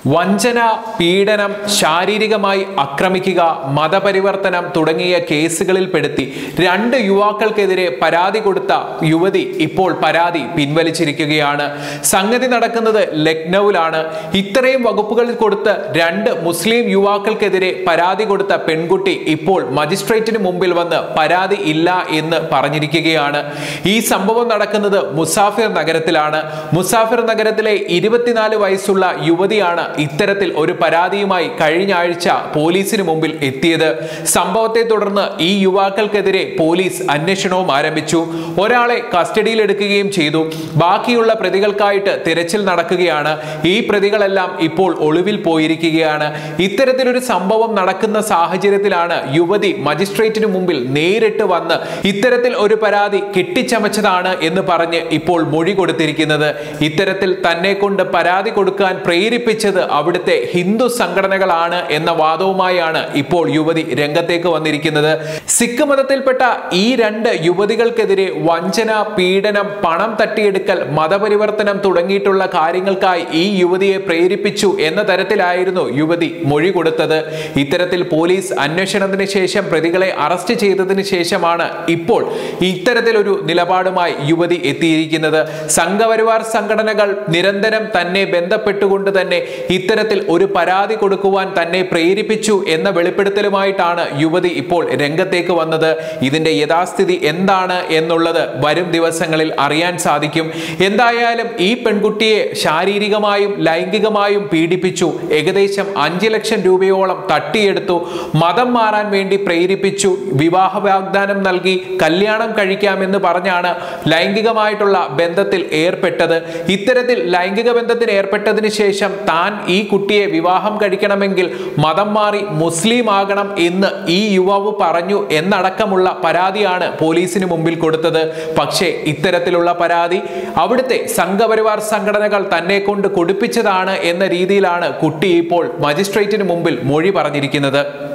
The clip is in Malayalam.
വഞ്ചന പീഡനം ശാരീരികമായി ആക്രമിക്കുക മതപരിവർത്തനം തുടങ്ങിയ കേസുകളിൽ പെടുത്തി രണ്ട് യുവാക്കൾക്കെതിരെ പരാതി കൊടുത്ത യുവതി ഇപ്പോൾ പരാതി പിൻവലിച്ചിരിക്കുകയാണ് സംഗതി നടക്കുന്നത് ലക്നൌവിലാണ് ഇത്രയും വകുപ്പുകളിൽ കൊടുത്ത് രണ്ട് മുസ്ലിം യുവാക്കൾക്കെതിരെ പരാതി കൊടുത്ത പെൺകുട്ടി ഇപ്പോൾ മജിസ്ട്രേറ്റിന് മുമ്പിൽ വന്ന് പരാതി ഇല്ല എന്ന് പറഞ്ഞിരിക്കുകയാണ് ഈ സംഭവം നടക്കുന്നത് മുസാഫിർ നഗരത്തിലാണ് മുസാഫിർ നഗരത്തിലെ ഇരുപത്തിനാല് വയസ്സുള്ള യുവതിയാണ് ഇത്തരത്തിൽ ഒരു പരാതിയുമായി കഴിഞ്ഞ ആഴ്ച പോലീസിന് മുമ്പിൽ എത്തിയത് സംഭവത്തെ തുടർന്ന് ഈ യുവാക്കൾക്കെതിരെ പോലീസ് അന്വേഷണവും ആരംഭിച്ചു ഒരാളെ കസ്റ്റഡിയിൽ എടുക്കുകയും ചെയ്തു ബാക്കിയുള്ള പ്രതികൾക്കായിട്ട് തിരച്ചിൽ നടക്കുകയാണ് ഈ പ്രതികളെല്ലാം ഇപ്പോൾ ഒളിവിൽ പോയിരിക്കുകയാണ് ഇത്തരത്തിലൊരു സംഭവം നടക്കുന്ന സാഹചര്യത്തിലാണ് യുവതി മജിസ്ട്രേറ്റിന് മുമ്പിൽ നേരിട്ട് വന്ന് ഇത്തരത്തിൽ ഒരു പരാതി കെട്ടിച്ചമച്ചതാണ് എന്ന് പറഞ്ഞ് ഇപ്പോൾ മൊഴി കൊടുത്തിരിക്കുന്നത് ഇത്തരത്തിൽ തന്നെ കൊണ്ട് പരാതി കൊടുക്കാൻ പ്രേരിപ്പിച്ചത് അവിടുത്തെ ഹിന്ദു സംഘടനകളാണ് എന്ന വാദവുമായാണ് ഇപ്പോൾ യുവതി രംഗത്തേക്ക് വന്നിരിക്കുന്നത് സിഖ് മതത്തിൽപ്പെട്ട ഈ രണ്ട് യുവതികൾക്കെതിരെ വഞ്ചന പീഡനം പണം തട്ടിയെടുക്കൽ മതപരിവർത്തനം തുടങ്ങിയിട്ടുള്ള കാര്യങ്ങൾക്കായി ഈ യുവതിയെ പ്രേരിപ്പിച്ചു എന്ന തരത്തിലായിരുന്നു യുവതി മൊഴി കൊടുത്തത് ഇത്തരത്തിൽ പോലീസ് അന്വേഷണത്തിന് ശേഷം പ്രതികളെ അറസ്റ്റ് ചെയ്തതിന് ശേഷമാണ് ഇപ്പോൾ ഇത്തരത്തിലൊരു നിലപാടുമായി യുവതി എത്തിയിരിക്കുന്നത് സംഘപരിവാർ സംഘടനകൾ നിരന്തരം തന്നെ ബന്ധപ്പെട്ടുകൊണ്ട് തന്നെ ഇത്തരത്തിൽ ഒരു പരാതി കൊടുക്കുവാൻ തന്നെ പ്രേരിപ്പിച്ചു എന്ന വെളിപ്പെടുത്തലുമായിട്ടാണ് യുവതി ഇപ്പോൾ രംഗത്തേക്ക് വന്നത് ഇതിന്റെ യഥാസ്ഥിതി എന്താണ് എന്നുള്ളത് വരും ദിവസങ്ങളിൽ അറിയാൻ സാധിക്കും എന്തായാലും ഈ പെൺകുട്ടിയെ ശാരീരികമായും ലൈംഗികമായും പീഡിപ്പിച്ചു ഏകദേശം അഞ്ച് ലക്ഷം രൂപയോളം തട്ടിയെടുത്തു മതം മാറാൻ വേണ്ടി പ്രേരിപ്പിച്ചു വിവാഹ വാഗ്ദാനം നൽകി കല്യാണം കഴിക്കാമെന്ന് പറഞ്ഞാണ് ലൈംഗികമായിട്ടുള്ള ബന്ധത്തിൽ ഏർപ്പെട്ടത് ഇത്തരത്തിൽ ലൈംഗിക ബന്ധത്തിന് ഏർപ്പെട്ടതിന് ശേഷം താൻ ഈ കുട്ടിയെ വിവാഹം കഴിക്കണമെങ്കിൽ മതം മാറി മുസ്ലിം ആകണം എന്ന് ഈ യുവാവ് പറഞ്ഞു എന്നടക്കമുള്ള പരാതിയാണ് പോലീസിന് മുമ്പിൽ കൊടുത്തത് പക്ഷേ ഇത്തരത്തിലുള്ള പരാതി അവിടുത്തെ സംഘപരിവാർ സംഘടനകൾ തന്നെ കൊണ്ട് കൊടുപ്പിച്ചതാണ് എന്ന രീതിയിലാണ് കുട്ടി ഇപ്പോൾ മജിസ്ട്രേറ്റിന് മുമ്പിൽ മൊഴി പറഞ്ഞിരിക്കുന്നത്